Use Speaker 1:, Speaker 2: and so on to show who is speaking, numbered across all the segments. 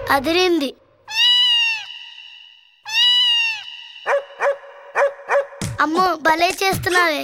Speaker 1: అదిరింది అమ్మో భలే చేస్తున్నావే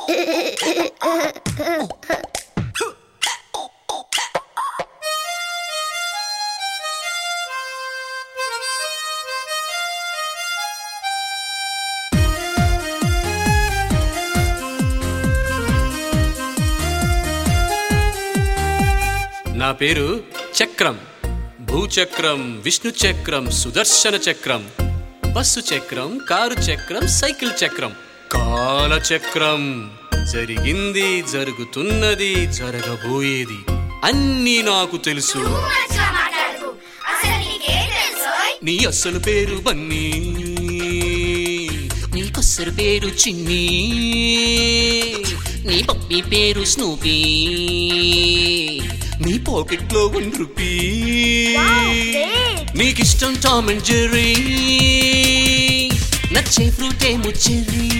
Speaker 2: నా పేరు చక్రం భూచక్రం విష్ణు చక్రం సుదర్శన చక్రం బస్సు చక్రం కారు చక్రం సైకిల్ చక్రం కాల చక్రం జరిగింది జరుగుతున్నది జరగబోయేది అన్నీ నాకు తెలుసు నీ అస్సలు పేరు బన్నీ
Speaker 3: నీ కొస్సరు పేరు చిన్ని నీ పప్పి పేరు స్నూపీ
Speaker 2: నీ పాకెట్ లో వన్ రూపీ నీకిష్టం టామ్ అండ్ జెర్రీ
Speaker 3: నచ్చే ఫ్రూట్ ఏమో చెర్రీ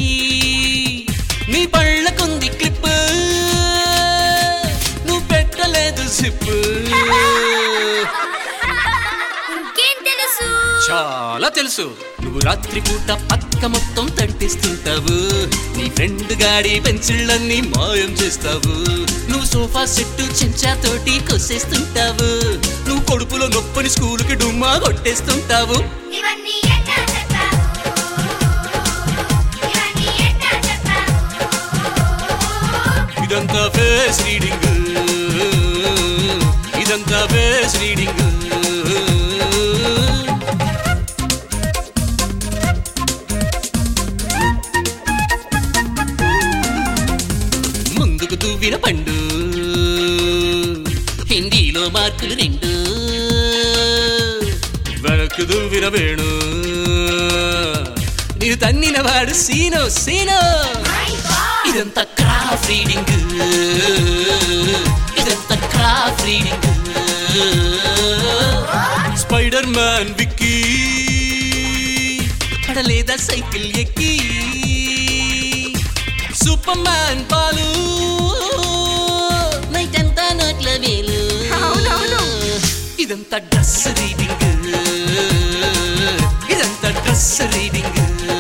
Speaker 2: నీ పళ్ళకుంది క్లిప్ నువ్వు పెట్టలేదు సిప్
Speaker 1: ఇంకేం తెలుసు
Speaker 2: చాలా తెలుసు నువ్వు రాత్రిపూట పక్క మొత్తం తడిపిస్తుంటావు నీ ఫ్రెండ్ గాడి పెన్సిళ్ళన్నీ మాయం చేస్తావు నువ్వు సోఫా సెట్టు చెంచాతోటి కొసేస్తుంటావు నువ్వు కొడుపులో నొప్పని స్కూలుకి డుమ్మా కొట్టేస్తుంటావు
Speaker 1: ఇవన్నీ ఎట్టా చెప్పావు ఇవన్నీ ఎట్టా చెప్పావు
Speaker 2: ఇదంతా ఫేస్ రీడింగ్ ఇదంతా ఫేస్ రీడింగ్ ముందుకు దువ్విన పండు
Speaker 3: హిందీలో మార్కులు రెండు
Speaker 2: వెనక్కు దువ్విన వేణు నీవు తన్నిన వాడు సీనో సీనో
Speaker 3: ఇదంతా క్రాఫ్ రీడింగ్ ఇదంతా crop reading
Speaker 2: Spiderman Vicky
Speaker 3: పడలేదా సైకిల్ ఎక్కి
Speaker 2: సూపర్ మ్యాన్ పాలు
Speaker 3: నైట్ అంతా నోట్ల వేలు
Speaker 2: ఇదంతా డ్రెస్ రీడింగ్ ఇదంతా dress reading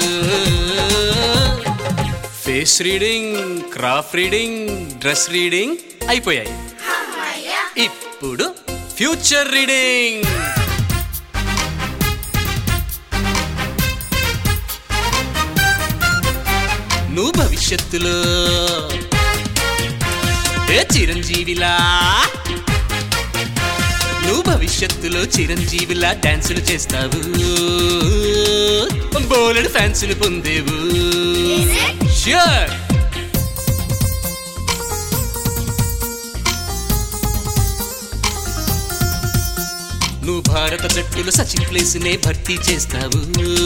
Speaker 2: face reading crop reading dress reading అయిపోయాయి ఇప్పుడు ఫ్యూచర్ రీడింగ్ నువ్వు భవిష్యత్తులో ఏ చిరంజీవిలా నువ్వు భవిష్యత్తులో చిరంజీవిలా డాన్సులు చేస్తావు బోలెడు ఫ్యాన్సులు పొందేవు ష్యూర్ నువ్వు భారత జట్టులో సచిన్ ప్లేస్ నే భర్తీ చేస్తావు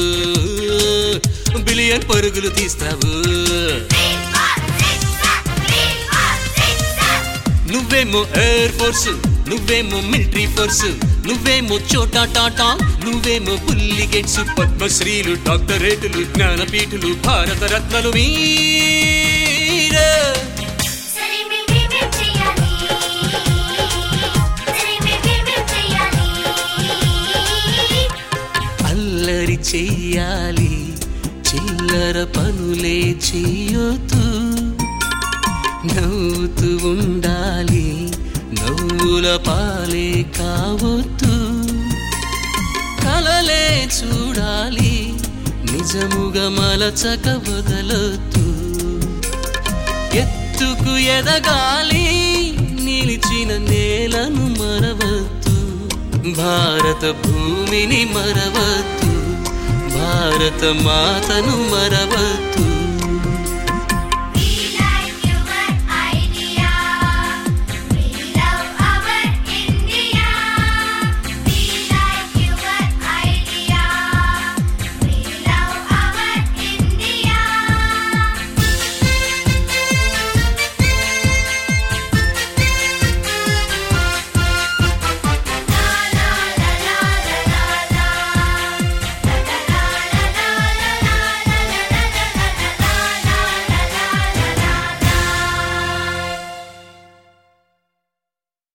Speaker 2: బిలియన్ పరుగులు తీస్తావు నువ్వేమో ఎయిర్ ఫోర్స్ నువ్వేమో మిలిటరీ ఫోర్స్ నువ్వేమో చోటా టాటా నువ్వేమో బుల్లి గేట్స్ పద్మశ్రీలు డాక్టరేటులు జ్ఞానపీఠులు భారత రత్నలు మీరే
Speaker 1: సరే మేము చేయాలి సరే మేము చేయాలి
Speaker 3: అల్లరి చెయ్యాలి చిల్లర పనులే చెయ్యొద్దు నవ్వుతూ ఉండాలి నవ్వుల పాలే కావద్దు కలలే చూడాలి నిజముగా మలచక వదలొద్దు ఎత్తుకు ఎదగాలి నిలిచిన నేలను మరవద్దు భారత భూమిని మరవద్దు భారత మాతను మరవద్దు